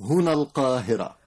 هنا القاهرة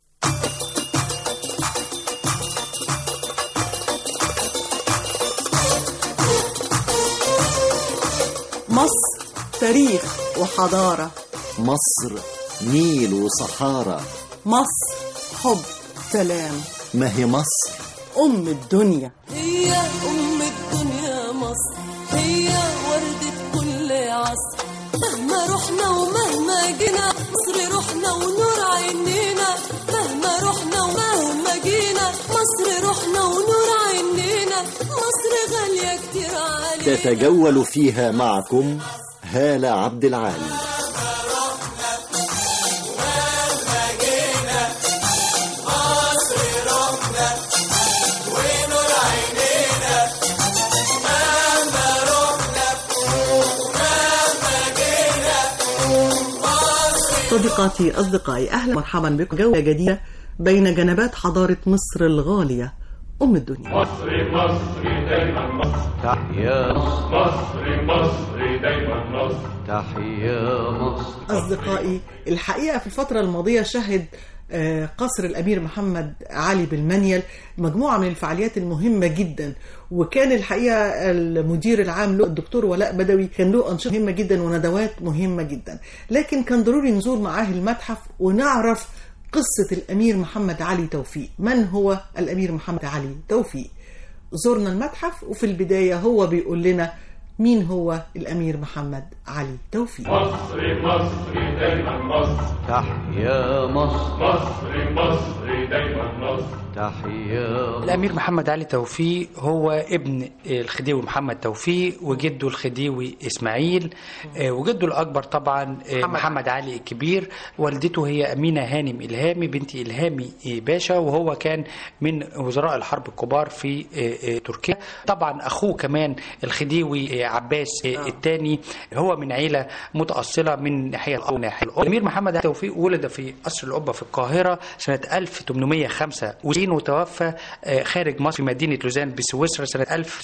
مصر تاريخ وحضارة مصر نيل وصحارى مصر حب سلام ما هي مصر أم الدنيا هي أم الدنيا مصر هي وردة كل عصر مهما رحنا ومهما جينا مصر رحنا ونور عينينا مهما رحنا ومهما جينا مصر رحنا ونور عينينا مصر غالية كتير علينا تتجول فيها معكم هالة عبد العال صديقاتي أصدقائي أهلا مرحبا بكم جولة جديدة بين جنبات حضارة مصر الغالية أم الدنيا مصري مصري دايما مصر تحيا مصر مصري مصري دايما مصر تحيا مصر أصدقائي الحقيقة في الفترة الماضية شهد آه، قصر الأمير محمد علي بالمنيل مجموعة من الفعاليات المهمة جدا وكان الحقيقة المدير العام له الدكتور ولاء بدوي كان له أنشطة مهمة جدا وندوات مهمة جدا لكن كان ضروري نزور معاه المتحف ونعرف قصة الأمير محمد علي توفيق من هو الأمير محمد علي توفيق زرنا المتحف وفي البداية هو بيقول لنا مين هو الأمير محمد علي توفيق مصري مصري دايما مصر تحيا مصر مصري مصري دايما مصر تحيا الأمير محمد علي توفيق هو ابن الخديوي محمد توفيق وجده الخديوي إسماعيل آه، وجده الأكبر طبعا آه، محمد علي الكبير والدته هي أمينة هانم إلهامي بنت إلهامي آه، باشا وهو كان من وزراء الحرب الكبار في آه، آه، تركيا طبعا أخوه كمان الخديوي آه، عباس آه، الثاني هو من عيلة متأصلة من ناحية الأب وناحية الأم الأمير محمد علي توفيق ولد في قصر القبة في القاهرة سنة 1895 وتوفى آه، خارج مصر في مدينة لوزان بسويسرا سنة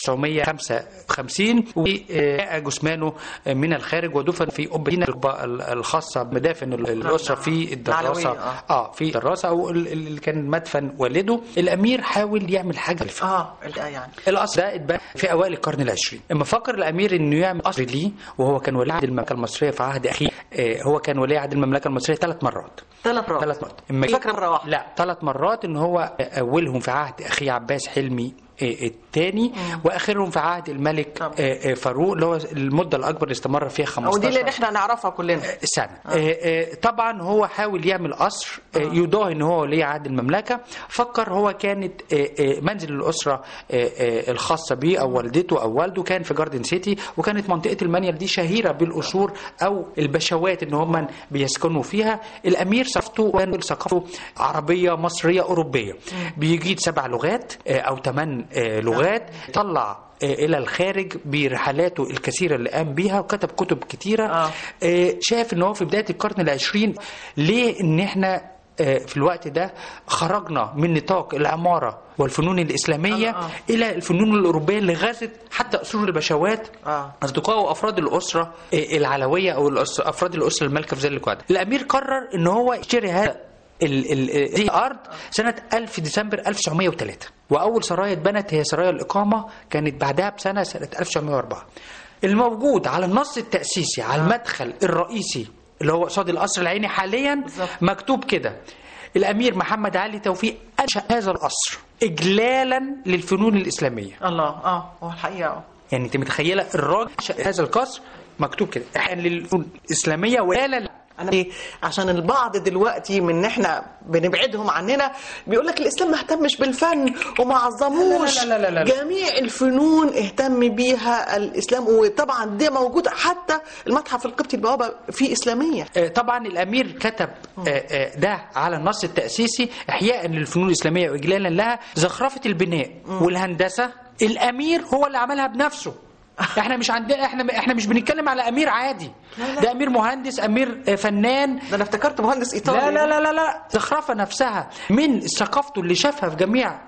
1955 وجاء جثمانه آه، من الخارج ودفن في قبة القبة الخاصة بمدافن الأسرة في الدراسة العلوية، آه. اه في الدراسة أو ال- ال- اللي كان مدفن والده الأمير حاول يعمل حاجة مختلفة. اه يعني القصر ده اتبنى في اوائل القرن العشرين اما فكر الامير انه يعمل قصر ليه وهو كان ولي عهد المملكه المصريه في عهد اخيه آه، هو كان ولي عهد المملكه المصريه ثلاث مرات ثلاث مرات ثلاث مرات اما فاكرة مرة واحدة لا ثلاث مرات ان هو اولهم في عهد اخيه عباس حلمي الثاني واخرهم في عهد الملك طب. آه، آه، فاروق اللي هو المده الاكبر اللي استمر فيها 15 ودي اللي احنا نعرفها كلنا سنة آه. آه طبعا هو حاول يعمل قصر آه يضاهي ان هو ولي عهد المملكة فكر هو كانت آه آه منزل الأسرة آه آه الخاصة به أو والدته أو والده كان في جاردن سيتي وكانت منطقة المنيل دي شهيرة بالقصور أو البشوات ان هم بيسكنوا فيها الأمير ثقافته كان ثقافته عربية مصرية أوروبية بيجيد سبع لغات آه أو ثمان آه لغات طلع آه، الى الخارج برحلاته الكثيره اللي قام بيها وكتب كتب كتيره آه. آه، شاف ان هو في بدايه القرن العشرين ليه ان احنا آه، في الوقت ده خرجنا من نطاق العماره والفنون الاسلاميه آه، آه. الى الفنون الاوروبيه اللي غزت حتى اصول البشوات آه. اصدقائه وافراد الاسره آه، العلويه او الأس- افراد الاسره المالكه في ذلك الوقت الامير قرر ان هو يشتري هذا ال- ال- دي الارض سنه 1000 ديسمبر 1903 واول سرايا اتبنت هي سرايا الاقامه كانت بعدها بسنه سنه 1904 الموجود على النص التاسيسي على المدخل الرئيسي اللي هو قصاد القصر العيني حاليا بالظبط. مكتوب كده الامير محمد علي توفيق انشا هذا القصر اجلالا للفنون الاسلاميه الله اه هو الحقيقه اه يعني انت متخيله الراجل انشا هذا القصر مكتوب كده احيانا للفنون الاسلاميه ولا انا ليه؟ عشان البعض دلوقتي من ان احنا بنبعدهم عننا بيقول لك الاسلام ما اهتمش بالفن وما عظموش لا لا لا لا لا. جميع الفنون اهتم بيها الاسلام وطبعا ده موجود حتى المتحف القبطي البوابه فيه اسلاميه آه، طبعا الامير كتب آه، آه، ده على النص التاسيسي احياء للفنون الاسلاميه واجلالا لها زخرفه البناء والهندسه الامير هو اللي عملها بنفسه احنا مش عندنا احنا احنا مش بنتكلم على امير عادي ده امير مهندس امير آه، فنان ده انا افتكرت مهندس ايطالي لا لا لا لا لا زخرفه نفسها من ثقافته اللي شافها في جميع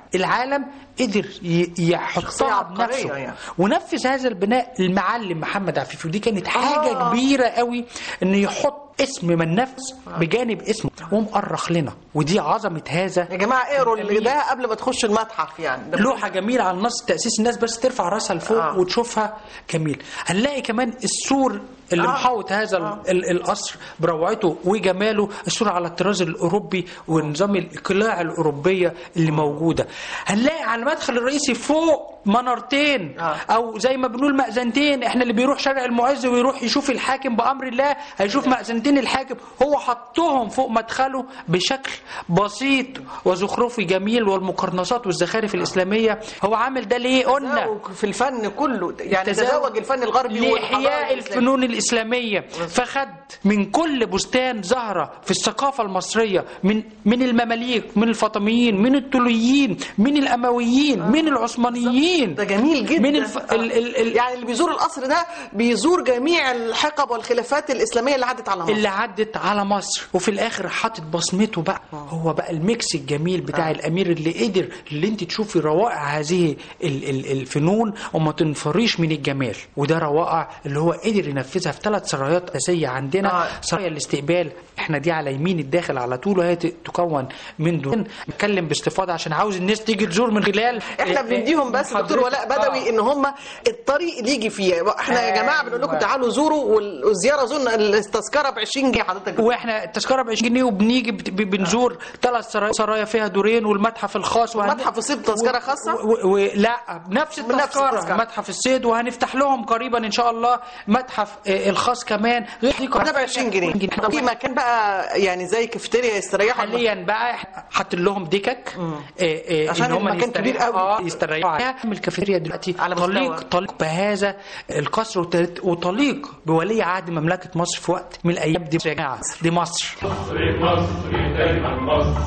العالم قدر ي- يحطها عبقرية بنفسه يعني. ونفذ هذا البناء المعلم محمد عفيفي ودي كانت حاجه آه. كبيره قوي انه يحط اسم من نفس بجانب اسمه ومؤرخ لنا ودي عظمه هذا يا جماعه اقروا اللي الأمير. ده قبل ما تخش المتحف يعني ده لوحه جميله على النص تاسيس الناس بس ترفع راسها لفوق آه. آه. وتشوفها جميل هنلاقي كمان السور اللي آه. آه. محاوط هذا آه. آه. القصر بروعته وجماله السور على الطراز الاوروبي ونظام القلاع الاوروبيه اللي موجوده هنلاقي على المدخل الرئيسي فوق منارتين آه. او زي ما بنقول مأذنتين احنا اللي بيروح شارع المعز ويروح يشوف الحاكم بامر الله هيشوف مأذنتين الحاكم هو حطهم فوق مدخله بشكل بسيط وزخرفي جميل والمقرنصات والزخارف الاسلاميه هو عامل ده ليه قلنا تزاوج في الفن كله يعني تزاوج تزاوج الفن الغربي والحضارة لإحياء الإسلامية. الفنون الإسلامية فخد من كل بستان زهرة في الثقافة المصرية من من المماليك من الفاطميين من الطوليين من الأمويين من العثمانيين ده جميل جدا من الف... ال... ال... ال... يعني اللي بيزور القصر ده بيزور جميع الحقب والخلافات الاسلاميه اللي عدت على مصر اللي عدت على مصر وفي الاخر حاطط بصمته بقى هو بقى الميكس الجميل بتاع الامير اللي قدر اللي انت تشوفي روائع هذه ال- ال- الفنون وما تنفريش من الجمال وده روائع اللي هو قدر ينفذها في ثلاث سرايات اساسيه عندنا آه. سرايا الاستقبال احنا دي على يمين الداخل على طول وهي ت- تكون من دون نتكلم باستفاضه عشان عاوز الناس تيجي تزور من خلال احنا بنديهم بس دكتور ولاء بدوي آه. ان هم الطريق اللي يجي فيه احنا يا جماعه بنقول لكم أيوة. تعالوا زوروا وال- والزياره اظن التذكره ب 20 جنيه حضرتك واحنا التذكره ب 20 جنيه وبنيجي بت- ب- بنزور ثلاث سرايا سرايا فيها دورين والمتحف الخاص وهن... متحف الصيد تذكرة خاصة؟ و... و... لا بنفس بنفس التذكره التذكرة. متحف الصيد وهنفتح لهم قريبا ان شاء الله متحف آه، الخاص كمان غير دي ده ب 20 جنيه طب في مكان بقى يعني زي كافيتيريا يستريحوا حاليا بقى إحنا حاطين لهم دكك آه، آه، عشان إن هم المكان كبير يستريحوا- قوي. اه يستريحوا عليها الكافيتيريا دلوقتي على مستوى. طليق طليق بهذا القصر وت- وطليق بولي عهد مملكه مصر في وقت من الايام دي يا جماعه دي مصر مصري مصري دايما مصر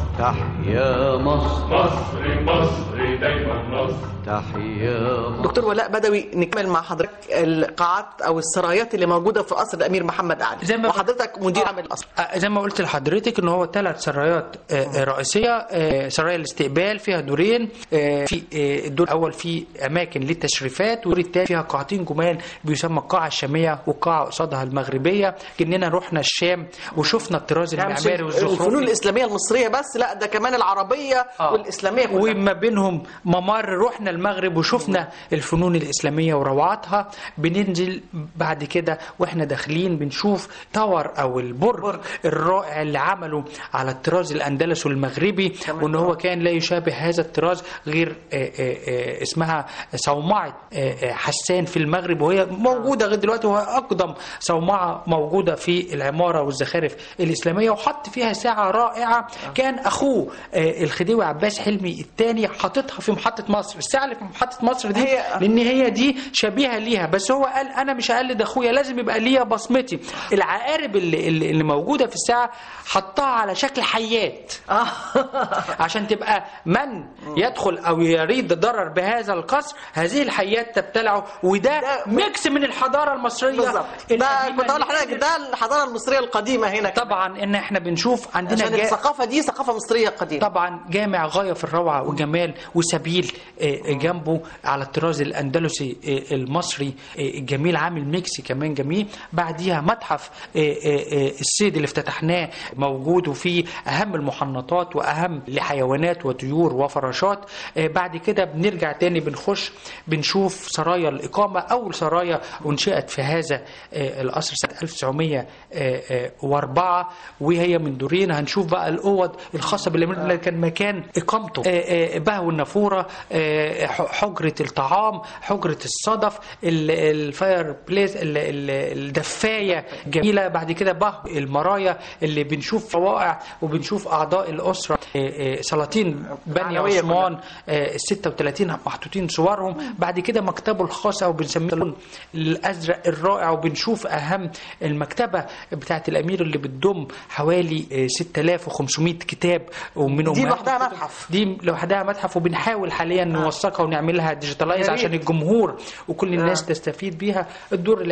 تحيا مصر مصري مصري دايما مصر تحيا مصر دكتور ولاء بدوي نكمل مع حضرتك القاعات او السرايات اللي موجوده في قصر الامير محمد علي زي ما- وحضرتك مدير عام القصر آه، زي ما قلت لحضرتك ان هو ثلاث سرايات آه، آه، رئيسيه آه، سرايا الاستقبال فيها دورين آه، في آه، الدور الاول فيه اماكن للتشريفات والدور الثاني فيها قاعتين جمال بيسمى القاعه الشاميه والقاعه قصادها المغربيه كاننا رحنا الشام وشفنا الطراز يعني مش المعماري الفنون والزخرفي الاسلاميه المصريه بس لا ده كمان العربيه آه. والاسلاميه كلها وما بينهم ممر رحنا المغرب وشفنا الفنون الإسلامية وروعاتها بننزل بعد كده واحنا داخلين بنشوف تاور او البرج الرائع اللي عمله على الطراز الاندلسي المغربي وان هو كان لا يشابه هذا الطراز غير آه، آه، آه، اسمها صومعة آه، آه، حسان في المغرب وهي موجودة لغايه دلوقتي وهي اقدم صومعة موجودة في العمارة والزخارف الإسلامية وحط فيها ساعة رائعة كان أخوه آه، الخديوي عباس حلمي الثاني حاططها في محطة مصر الساعة اللي في محطة مصر دي هي- لأن هي دي شبيهة ليها بس هو قال أنا مش هقلد أخويا لازم يبقى ليا بصمتي العقارب اللي, اللي اللي موجودة في الساعة حطها على شكل حيات عشان تبقى من يدخل او يريد الضرر بهذا القصر هذه الحيات تبتلعه وده ده- ميكس من الحضاره المصريه بالظبط ده القديمة كنت اقول اللي لحضرتك ده الحضاره المصريه القديمه هنا طبعا ان احنا بنشوف عندنا عشان جا... الثقافه دي ثقافه مصريه قديمه طبعا جامع غايه في الروعه والجمال وسبيل آه، جنبه على الطراز الاندلسي آه، المصري آه، الجميل عامل ميكسي كمان جميل بعديها متحف آه، آه، آه، الصيد اللي افتتحناه موجود وفيه اهم المحنطات واهم لحيوانات وطيور وفراشات آه، بعد كده بنرجع تاني بنخش بنشوف سرايا الاقامه اول سرايا انشئت في هذا آه، القصر سنه 1904 وهي من دورين هنشوف بقى الاوض الخاصه بالامير اللي كان مكان اقامته آه، آه، بهو النافوره آه، ح- حجره الطعام حجره الصدف ال- الفاير بليس ال- ال- الدفايه جميله بعد كده بهو المرايا اللي بنشوف روائع وبنشوف اعضاء الاسره آه، آه، سلاطين بني العنوية عثمان آه، ال 36 محطوطين صورهم بعد كده مكتبه الخاص او بنسميه اللون الازرق الرائع وبنشوف اهم المكتبه بتاعه الامير اللي بتضم حوالي آه، 6500 كتاب ومن دي أمهات لوحدها الكتب. متحف. دي لوحدها متحف وبنحاول حاليا نوثقها ونعملها ديجيتالايز يا ريت. عشان الجمهور وكل الناس تستفيد بيها الدور العلوي فيه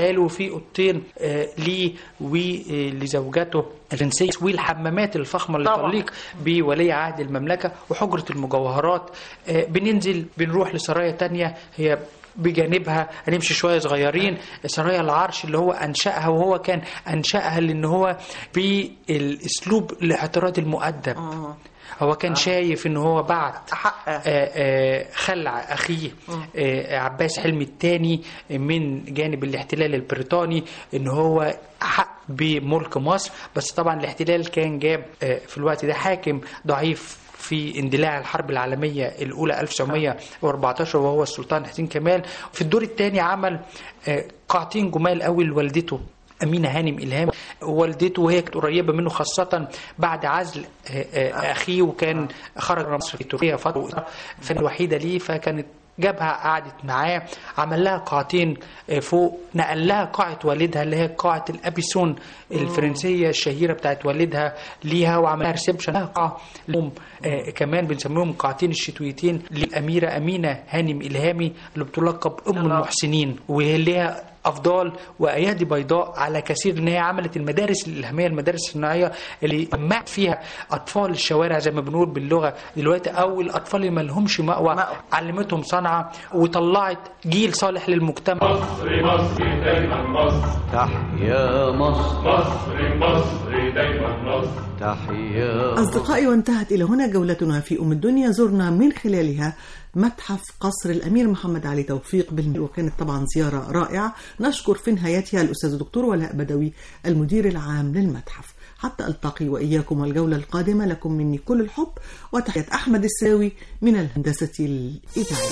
واوضتين آه، ليه ولزوجته الجنسية والحمامات الفخمة اللي طبعاً. تليق بولي عهد المملكة وحجرة المجوهرات آه، بننزل بنروح لسرايا تانية هي بجانبها هنمشي شويه صغيرين سرايا العرش اللي هو انشاها وهو كان انشاها لان هو بالاسلوب الاعتراض المؤدب هو كان شايف ان هو بعت حق. آه، آه، خلع اخيه آه، عباس حلمي الثاني من جانب الاحتلال البريطاني ان هو حق بملك مصر بس طبعا الاحتلال كان جاب آه، في الوقت ده حاكم ضعيف في اندلاع الحرب العالمية الأولى 1914 وهو السلطان حسين كمال في الدور الثاني عمل آه، قاعتين جمال قوي لوالدته أمينة هانم إلهام والدته وهي كانت قريبة منه خاصة بعد عزل آه، آه، أخيه وكان خرج من مصر في تركيا فترة فكانت الوحيدة ليه فكانت جابها قعدت معاه عمل لها قاعتين آه، فوق نقل لها قاعة والدها اللي هي قاعة الأبيسون الفرنسية الشهيرة بتاعت والدها ليها وعمل لها ريسبشن لها قاعة لهم آه، كمان بنسميهم قاعتين الشتويتين للأميرة أمينة هانم إلهامي اللي بتلقب أم المحسنين وهي ليها افضال وايادي بيضاء على كثير ان هي عملت المدارس الالهاميه المدارس الصناعيه اللي جمعت فيها اطفال الشوارع زي ما بنقول باللغه دلوقتي او الاطفال اللي ما لهمش مأوى مأوى. علمتهم صنعه وطلعت جيل صالح للمجتمع مصر مصر دايما مصر تحيا مصر مصر مصر دايما مصر تحيا أصدقائي وانتهت إلى هنا جولتنا في أم الدنيا زرنا من خلالها متحف قصر الأمير محمد علي توفيق بالميل وكانت طبعا زيارة رائعة نشكر في نهايتها الأستاذ الدكتور ولاء بدوي المدير العام للمتحف حتى ألتقي وإياكم والجولة القادمة لكم مني كل الحب وتحية أحمد الساوي من الهندسة الإذاعية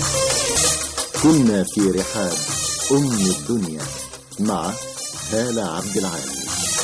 كنا في رحاب أم الدنيا مع هالة عبد العال